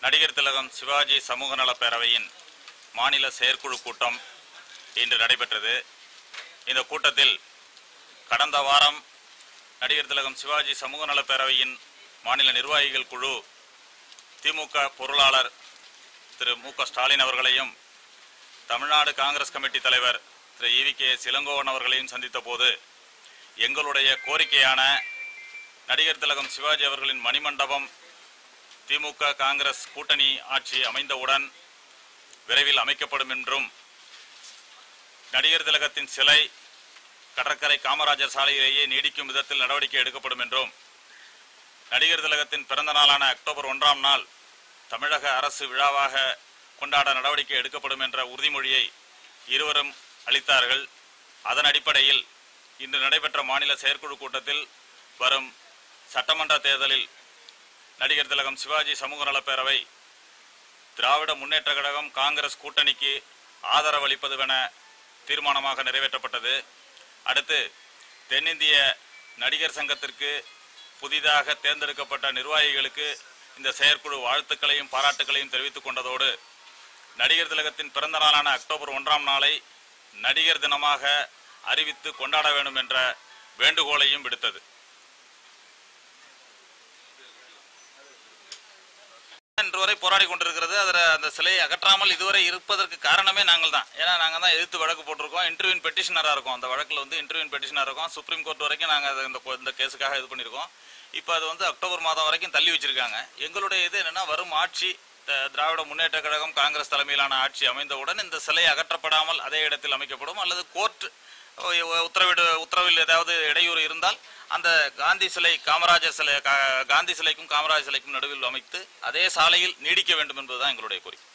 நடிகர் திலகம் சிவாஜி சமூக நலப் பேரவையின் மாநில செயற்குழு கூட்டம் இன்று நடைபெற்றது இந்த கூட்டத்தில் கடந்த வாரம் நடிகர் திலகம் சிவாஜி சமூக நலப் பேரவையின் மாநில நிர்வாகிகள் குழு திமுக பொருளாளர் திரு மு க ஸ்டாலின் அவர்களையும் தமிழ்நாடு காங்கிரஸ் கமிட்டி தலைவர் திரு இவி கே சிலங்கோவன் அவர்களையும் சந்தித்த போது எங்களுடைய கோரிக்கையான நடிகர் திலகம் சிவாஜி அவர்களின் மணிமண்டபம் திமுக காங்கிரஸ் கூட்டணி ஆட்சி அமைந்தவுடன் விரைவில் அமைக்கப்படும் என்றும் நடிகர் திலகத்தின் சிலை கடற்கரை காமராஜர் சாலையிலேயே நீடிக்கும் விதத்தில் நடவடிக்கை எடுக்கப்படும் என்றும் நடிகர் திலகத்தின் பிறந்த நாளான அக்டோபர் ஒன்றாம் நாள் தமிழக அரசு விழாவாக கொண்டாட நடவடிக்கை எடுக்கப்படும் என்ற உறுதிமொழியை இருவரும் அளித்தார்கள் அதன் அடிப்படையில் இன்று நடைபெற்ற மாநில செயற்குழு கூட்டத்தில் வரும் சட்டமன்ற தேர்தலில் நடிகர் திலகம் சிவாஜி சமூக நலப் பேரவை திராவிட முன்னேற்ற கழகம் காங்கிரஸ் கூட்டணிக்கு ஆதரவளிப்பதுவென தீர்மானமாக நிறைவேற்றப்பட்டது அடுத்து தென்னிந்திய நடிகர் சங்கத்திற்கு புதிதாக தேர்ந்தெடுக்கப்பட்ட நிர்வாகிகளுக்கு இந்த செயற்குழு வாழ்த்துக்களையும் பாராட்டுகளையும் தெரிவித்துக் கொண்டதோடு நடிகர் திலகத்தின் பிறந்த நாளான அக்டோபர் ஒன்றாம் நாளை நடிகர் தினமாக அறிவித்து கொண்டாட வேண்டும் என்ற வேண்டுகோளையும் விடுத்தது இன்று வரை போராடி கொண்டிருக்கிறது அதில் அந்த சிலையை அகற்றாமல் இதுவரை இருப்பதற்கு காரணமே நாங்கள் தான் ஏன்னா நாங்கள் தான் எதிர்த்து வழக்கு போட்டிருக்கோம் இன்டர்வியூன் பெட்டிஷனராக இருக்கோம் அந்த வழக்கில் வந்து இன்டர்வியூன் பெட்டிஷனராக இருக்கோம் சுப்ரீம் கோர்ட் வரைக்கும் நாங்கள் இந்த கொ- இந்த கேஸுக்காக இது பண்ணியிருக்கோம் இப்போ அது வந்து அக்டோபர் மாதம் வரைக்கும் தள்ளி வச்சிருக்காங்க எங்களுடைய இது என்னன்னா வரும் ஆட்சி த- திராவிட முன்னேற்ற கழகம் காங்கிரஸ் தலைமையிலான ஆட்சி அமைந்தவுடன் இந்த சிலை அகற்றப்படாமல் அதே இடத்தில் அமைக்கப்படும் அல்லது கோர்ட் உத்தரவிடு உத்தரவில் ஏதாவது இடையூறு இருந்தால் அந்த காந்தி சிலை காமராஜர் சிலை கா- காந்தி சிலைக்கும் காமராஜர் சிலைக்கும் நடுவில் அமைத்து அதே சாலையில் நீடிக்க வேண்டும் என்பதுதான் எங்களுடைய கோரிக்கை